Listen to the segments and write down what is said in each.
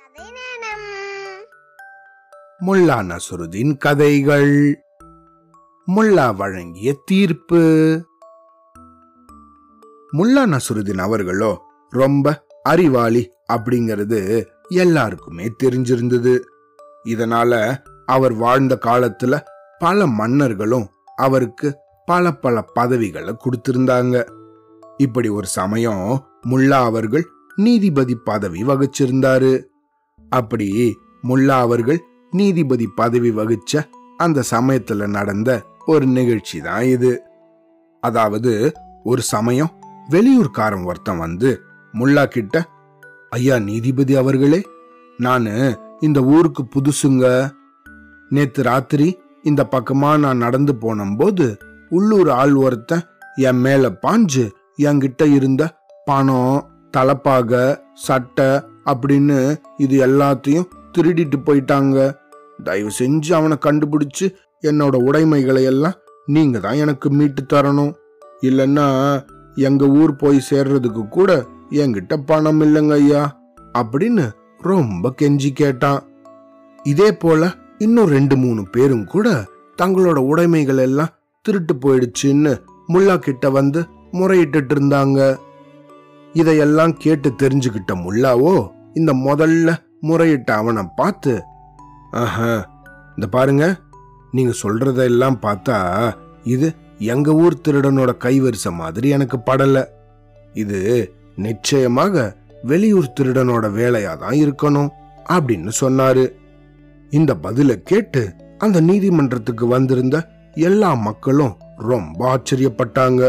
கதை நேரம் முல்லா நசுருதீன் கதைகள் முல்லா வழங்கிய தீர்ப்பு முல்லா நசுருதீன் அவர்களோ ரொம்ப அறிவாளி அப்படிங்கிறது எல்லாருக்குமே தெரிஞ்சிருந்தது இதனால அவர் வாழ்ந்த காலத்துல பல மன்னர்களும் அவருக்கு பல பல பதவிகளை கொடுத்திருந்தாங்க இப்படி ஒரு சமயம் முல்லா அவர்கள் நீதிபதி பதவி வகிச்சிருந்தாரு அப்படி முல்லா அவர்கள் நீதிபதி பதவி வகிச்ச அந்த சமயத்துல நடந்த ஒரு நிகழ்ச்சி தான் இது அதாவது ஒரு சமயம் வெளியூர்காரன் ஒருத்தன் வந்து முல்லா கிட்ட ஐயா நீதிபதி அவர்களே நானு இந்த ஊருக்கு புதுசுங்க நேத்து ராத்திரி இந்த பக்கமா நான் நடந்து போனபோது உள்ளூர் ஆள் ஒருத்தன் என் மேல பாஞ்சு என்கிட்ட இருந்த பணம் தலப்பாக சட்டை அப்படின்னு இது எல்லாத்தையும் திருடிட்டு போயிட்டாங்க தயவு செஞ்சு அவனை கண்டுபிடிச்சு என்னோட உடைமைகளை எல்லாம் நீங்க தான் எனக்கு மீட்டு தரணும் இல்லைன்னா எங்க ஊர் போய் சேர்றதுக்கு கூட என்கிட்ட பணம் இல்லைங்க ஐயா அப்படின்னு ரொம்ப கெஞ்சி கேட்டான் இதே போல இன்னும் ரெண்டு மூணு பேரும் கூட தங்களோட உடைமைகள் எல்லாம் திருட்டு போயிடுச்சுன்னு முல்லா கிட்ட வந்து முறையிட்டு இருந்தாங்க இதையெல்லாம் கேட்டு தெரிஞ்சுக்கிட்ட முல்லாவோ இந்த முதல்ல முறையிட்ட அவனை பார்த்து ஆஹா இந்த பாருங்க நீங்க சொல்றதெல்லாம் பார்த்தா இது எங்க ஊர் திருடனோட கைவரிசை மாதிரி எனக்கு படல இது நிச்சயமாக வெளியூர் திருடனோட வேலையா தான் இருக்கணும் அப்படின்னு சொன்னாரு இந்த பதில கேட்டு அந்த நீதிமன்றத்துக்கு வந்திருந்த எல்லா மக்களும் ரொம்ப ஆச்சரியப்பட்டாங்க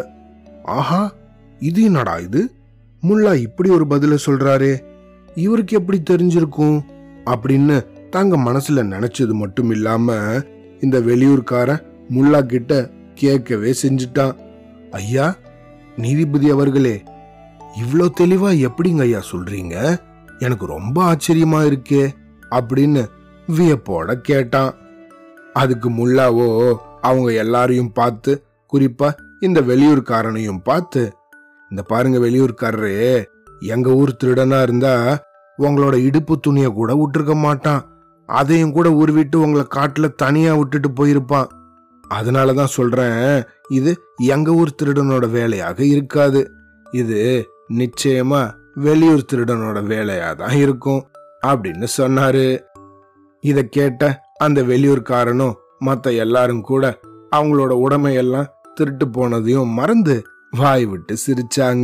ஆஹா இது என்னடா இது முல்லா இப்படி ஒரு பதில சொல்றாரே இவருக்கு எப்படி தெரிஞ்சிருக்கும் அப்படின்னு தாங்க மனசுல நினைச்சது மட்டும் இல்லாம இந்த வெளியூர்காரன் முல்லா கிட்ட கேட்கவே செஞ்சுட்டான் ஐயா நீதிபதி அவர்களே இவ்ளோ தெளிவா எப்படிங்க ஐயா சொல்றீங்க எனக்கு ரொம்ப ஆச்சரியமா இருக்கே அப்படின்னு வியப்போட கேட்டான் அதுக்கு முல்லாவோ அவங்க எல்லாரையும் பார்த்து குறிப்பா இந்த வெளியூர்காரனையும் பார்த்து இந்த பாருங்க வெளியூர்காரரே எங்க ஊர் திருடனா இருந்தா உங்களோட இடுப்பு துணிய கூட விட்டுருக்க மாட்டான் அதையும் கூட உருவிட்டு உங்களை காட்டுல தனியா விட்டுட்டு போயிருப்பான் அதனாலதான் சொல்றேன் இது எங்க ஊர் திருடனோட வேலையாக இருக்காது இது நிச்சயமா வெளியூர் திருடனோட வேலையா தான் இருக்கும் அப்படின்னு சொன்னாரு இத கேட்ட அந்த வெளியூர்காரனும் மத்த எல்லாரும் கூட அவங்களோட உடைமையெல்லாம் திருட்டு போனதையும் மறந்து வாய் விட்டு சிரிச்சாங்க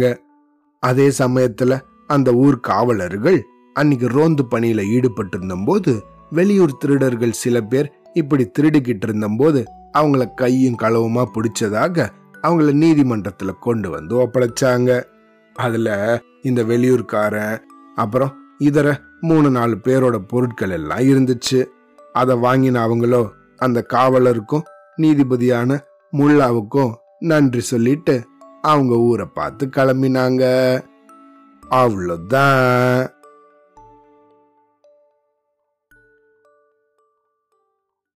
அதே சமயத்துல அந்த ஊர் காவலர்கள் அன்னைக்கு ரோந்து பணியில ஈடுபட்டு இருந்தபோது வெளியூர் திருடர்கள் சில பேர் இப்படி திருடிக்கிட்டு இருந்தபோது அவங்கள கையும் களவுமா பிடிச்சதாக அவங்கள நீதிமன்றத்துல கொண்டு வந்து ஒப்படைச்சாங்க அதுல இந்த வெளியூர்காரன் அப்புறம் இதர மூணு நாலு பேரோட பொருட்கள் எல்லாம் இருந்துச்சு அதை வாங்கின அவங்களோ அந்த காவலருக்கும் நீதிபதியான முல்லாவுக்கும் நன்றி சொல்லிட்டு அவங்க ஊரை பார்த்து கிளம்பினாங்க அவ்வளோதான்